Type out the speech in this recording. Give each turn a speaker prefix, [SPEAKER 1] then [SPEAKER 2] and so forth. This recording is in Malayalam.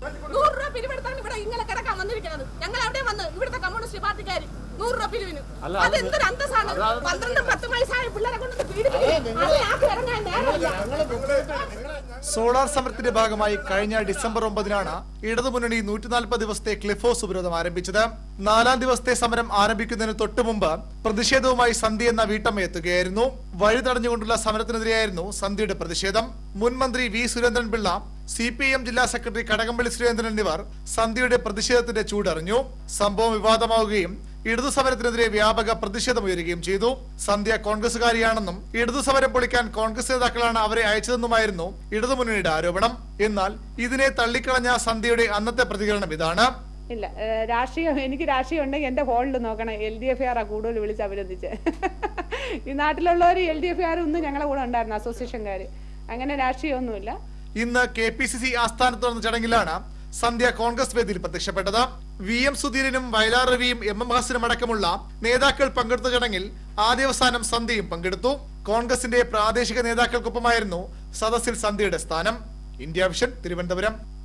[SPEAKER 1] നൂറ് രൂപ പിരിവെടുത്താണ് ഇവിടെ ഇങ്ങനെ കിടക്കാൻ വന്നിരിക്കുന്നത് ഞങ്ങൾ അവിടെ വന്ന് ഇവിടുത്തെ കമ്മ്യൂണിസ്റ്റ് പാർട്ടിക്കാർ നൂറ് രൂപ പിരിവിന് അത് എന്തൊരു അന്തസ്സാണ് പന്ത്രണ്ട് പത്ത് വയസ്സായ പിള്ളേരെ കൊണ്ട് പീഡിപ്പിക്കും അത് ആക്കി ഇറങ്ങാൻ നേരമില്ല
[SPEAKER 2] സോളാർ സമരത്തിന്റെ ഭാഗമായി കഴിഞ്ഞ ഡിസംബർ ഒമ്പതിനാണ് ഇടതുമുന്നണി നൂറ്റി നാൽപ്പത് ദിവസത്തെ ക്ലിഫോസ് ഉപരോധം ആരംഭിച്ചത് നാലാം ദിവസത്തെ സമരം ആരംഭിക്കുന്നതിന് തൊട്ടു മുമ്പ് പ്രതിഷേധവുമായി സന്ധ്യ എന്ന വീട്ടമ്മ എത്തുകയായിരുന്നു വഴി തടഞ്ഞുകൊണ്ടുള്ള സമരത്തിനെതിരെയായിരുന്നു സന്ധ്യയുടെ പ്രതിഷേധം മുൻ മന്ത്രി V Surendran Pillai C P M ജില്ലാ സെക്രട്ടറി കടകംപള്ളി സുരേന്ദ്രൻ എന്നിവർ സന്ധ്യയുടെ പ്രതിഷേധത്തിന്റെ ചൂടറിഞ്ഞു സംഭവം വിവാദമാവുകയും ഇടതു സമരത്തിനെതിരെ വ്യാപക പ്രതിഷേധമുയരുകയും ചെയ്തു സന്ധ്യ കോൺഗ്രസുകാരിയാണെന്നും ഇടതു സമരം പൊളിക്കാൻ കോൺഗ്രസ് നേതാക്കളാണ് അവരെ അയച്ചതെന്നുമായിരുന്നു ഇടതുമുന്നണിയുടെ ആരോപണം എന്നാൽ ഇതിനെ തള്ളിക്കളഞ്ഞ സന്ധ്യയുടെ അന്നത്തെ പ്രതികരണം ഇതാണ്
[SPEAKER 3] ഇല്ല ഏഹ് രാഷ്ട്രീയം എനിക്ക് രാഷ്ട്രീയം ഉണ്ടെങ്കിൽ എൻ്റെ ഫോണിൽ നോക്കണം എൽ ഡി എഫ് ആറാ കൂടുതൽ വിളിച്ച് അഭിനന്ദിച്ച് ഈ നാട്ടിലുള്ളവർ എൽ ഡി എഫ് ആർ ഒന്നും ഞങ്ങളെ കൂടെ ഉണ്ടായിരുന്നു അസോസിയേഷൻകാർ അങ്ങനെ രാഷ്ട്രീയമൊന്നുമില്ല
[SPEAKER 2] ഇന്ന് കെ പി സി സി ആസ്ഥാനത്ത് നടന്ന ചടങ്ങിലാണ് സന്ധ്യ കോൺഗ്രസ് വേദിയിൽ പ്രത്യക്ഷപ്പെട്ടത് വി എം സുധീരനും വയലാർ രവിയും എം എം ഹാസനും അടക്കമുള്ള നേതാക്കൾ പങ്കെടുത്ത ചടങ്ങിൽ ആദ്യവസാനം സന്ധ്യയും പങ്കെടുത്തു കോൺഗ്രസിന്റെ പ്രാദേശിക നേതാക്കൾക്കൊപ്പമായിരുന്നു സദസ്സിൽ സന്ധ്യയുടെ സ്ഥാനം ഇന്ത്യ വിഷൻ തിരുവനന്തപുരം